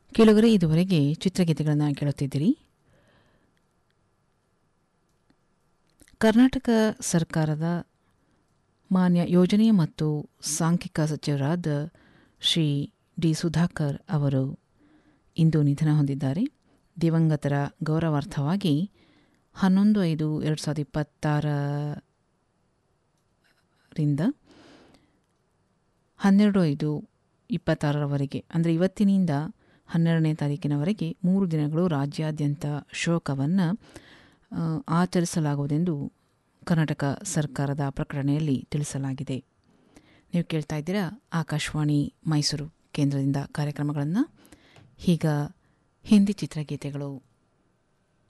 ಕೆಲವರೇ ಇದುವರೆಗೆ ಚಿತ್ರಗೀತೆಗಳನ್ನು ಕೇಳುತ್ತಿದ್ದೀರಿ ಕರ್ನಾಟಕ ಸರ್ಕಾರದ ಮಾನ್ಯ ಯೋಜನೆ ಮತ್ತು ಸಾಂಖ್ಯಿಕ ಸಚಿವರಾದ ಶ್ರೀ ಡಿ ಸುಧಾಕರ್ ಅವರು ಇಂದು ನಿಧನ ಹೊಂದಿದ್ದಾರೆ ದಿವಂಗತರ ಗೌರವಾರ್ಥವಾಗಿ ಹನ್ನೊಂದು ಐದು ಎರಡು ಸಾವಿರದ ಇಪ್ಪತ್ತಾರರಿಂದ ಹನ್ನೆರಡು ಐದು ಇಪ್ಪತ್ತಾರರವರೆಗೆ ಅಂದರೆ ಇವತ್ತಿನಿಂದ ಹನ್ನೆರಡನೇ ತಾರೀಕಿನವರೆಗೆ ಮೂರು ದಿನಗಳು ರಾಜ್ಯಾದ್ಯಂತ ಶೋಕವನ್ನು ಆಚರಿಸಲಾಗುವುದೆಂದು ಕರ್ನಾಟಕ ಸರ್ಕಾರದ ಪ್ರಕಟಣೆಯಲ್ಲಿ ತಿಳಿಸಲಾಗಿದೆ ನೀವು ಕೇಳ್ತಾ ಇದ್ದೀರಾ ಆಕಾಶವಾಣಿ ಮೈಸೂರು ಕೇಂದ್ರದಿಂದ ಕಾರ್ಯಕ್ರಮಗಳನ್ನು ಈಗ ಹಿಂದಿ ಚಿತ್ರಗೀತೆಗಳು